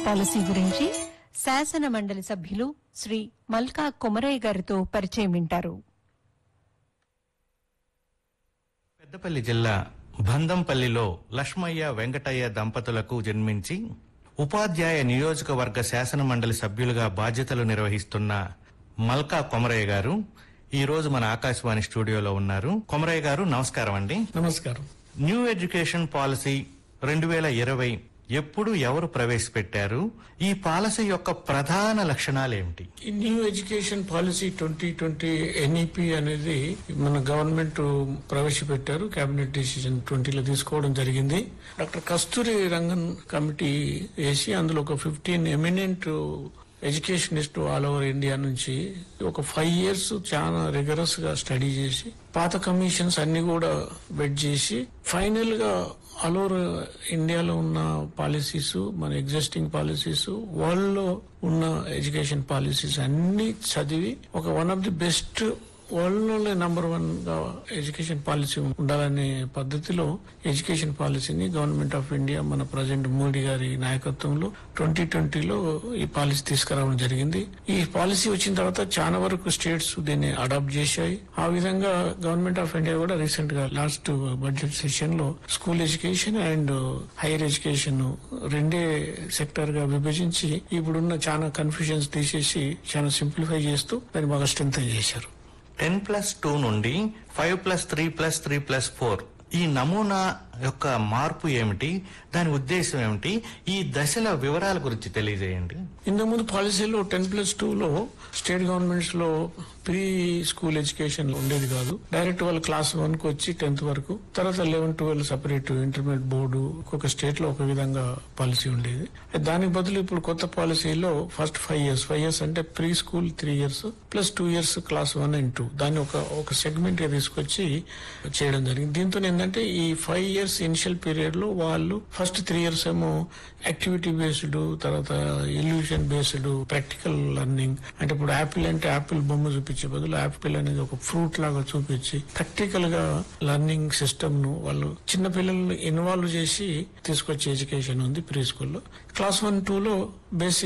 policy గురించి శాసన మండలి సభ్యులు శ్రీ మల్కా కొమరయ్య గారితో పరిచయం వింటారు పెద్దపల్లి జిల్లా బందంపల్లిలో లక్ష్మయ్య వెంకటయ్య దంపతులకు జన్మించి ఉపాధ్యాయ నియోజకవర్గ శాసన మండలి సభ్యులుగా బాధ్యతలు నిర్వహిస్తున్న మల్కా కొమరయ్య గారు ఈ రోజు మన ఆకాశవాణి స్టూడియోలో ఉన్నారు కొమరయ్య గారు నమస్కారం అండి నమస్కారం న్యూ ఎడ్యుకేషన్ పాలసీ రెండు వేల ఇరవై ఎప్పుడు ఎవరు ప్రవేశపెట్టారు ఈ పాలసీ యొక్క ప్రధాన లక్షణాలు ఏమిటి ఈ new education policy twenty twenty NEP అనేది మన గవర్నమెంట్ ప్రవేశపెట్టారు కేబినెట్ డిసిజన్ ట్వంటీలో తీసుకోవడం జరిగింది డాక్టర్ కస్తూరి రంగన్ కమిటీ వేసి అందులో ఒక fifteen eminent educationist all over India నుంచి ఒక ఫైవ్ ఇయర్స్ చాలా రిగరస్ గా స్టడీ చేసి పాత కమిషన్స్ అన్ని కూడా బెడ్ చేసి ఫైనల్ గా ఆల్ ఓవర్ ఇండియాలో ఉన్న పాలసీస్ మన ఎగ్జిస్టింగ్ పాలసీస్ వరల్డ్ లో ఉన్న ఎడ్యుకేషన్ పాలసీస్ అన్ని చదివి ఒక one of the best world లోనే నంబర్ వన్ గా ఎడ్యుకేషన్ పాలసీ ఉండాలనే పద్ధతిలో ఎడ్యుకేషన్ పాలసీని గవర్నమెంట్ ఆఫ్ ఇండియా మన ప్రజెంట్ మోడీ గారి నాయకత్వంలో ట్వంటీ ట్వంటీలో ఈ పాలసీ తీసుకురావడం జరిగింది ఈ పాలసీ వచ్చిన తర్వాత చాలా వరకు స్టేట్స్ దీన్ని అడాప్ట్ చేశాయి ఆ విధంగా గవర్నమెంట్ ఆఫ్ ఇండియా కూడా రీసెంట్ గా లాస్ట్ బడ్జెట్ సెషన్ లో school education and higher education రెండే సెక్టర్ గా విభజించి ఇప్పుడున్న చాలా కన్ఫ్యూజన్స్ తీసేసి చాలా సింప్లిఫై చేస్తూ దాన్ని బాగా స్ట్రెంగ్ చేశారు టెన్ ప్లస్ టూ నుండి five plus three plus three plus four ఈ నమూనా యొక్క మార్పు ఏమిటి దాని ఉద్దేశం ఏమిటి ఈ దశల వివరాల గురించి తెలియజేయండి ఇంతకుముందు పాలసీలో టెన్ ప్లస్ టూ లో స్టేట్ గవర్నమెంట్స్ లో ప్రీ స్కూల్ ఎడ్యుకేషన్ ఉండేది కాదు డైరెక్ట్ వాళ్ళు క్లాస్ వన్ కు వచ్చి టెన్త్ వరకు తర్వాత eleven twelve separate intermediate board ఒక్కొక్క స్టేట్ లో ఒక విధంగా పాలసీ ఉండేది దానికి బదులు ఇప్పుడు కొత్త పాలసీలో first five years five years అంటే pre school three years plus two years class one and two దాన్ని ఒక ఒక సెగ్మెంట్ గా తీసుకొచ్చి చేయడం జరిగింది దీంతో ఏంటంటే ఈ ఫైవ్ ఇయర్స్ ఇనిషియల్ పీరియడ్ లో వాళ్ళు ఫస్ట్ త్రీ ఇయర్స్ ఏమో యాక్టివిటీ బేస్డ్ తర్వాత ఇల్యూషన్ బేస్డ్ ప్రాక్టికల్ లెర్నింగ్ అంటే ఇప్పుడు యాపిల్ అంటే యాపిల్ బొమ్మ చూపించే బదులు యాపిల్ అనేది ఒక ఫ్రూట్ లాగా చూపించి ప్రాక్టికల్ గా లెర్నింగ్ సిస్టమ్ ను వాళ్ళు చిన్న పిల్లల్ని ఇన్వాల్వ్ చేసి తీసుకొచ్చే ఎడ్యుకేషన్ ఉంది ప్రీ స్కూల్లో క్లాస్ వన్ టూ లో బేసిక్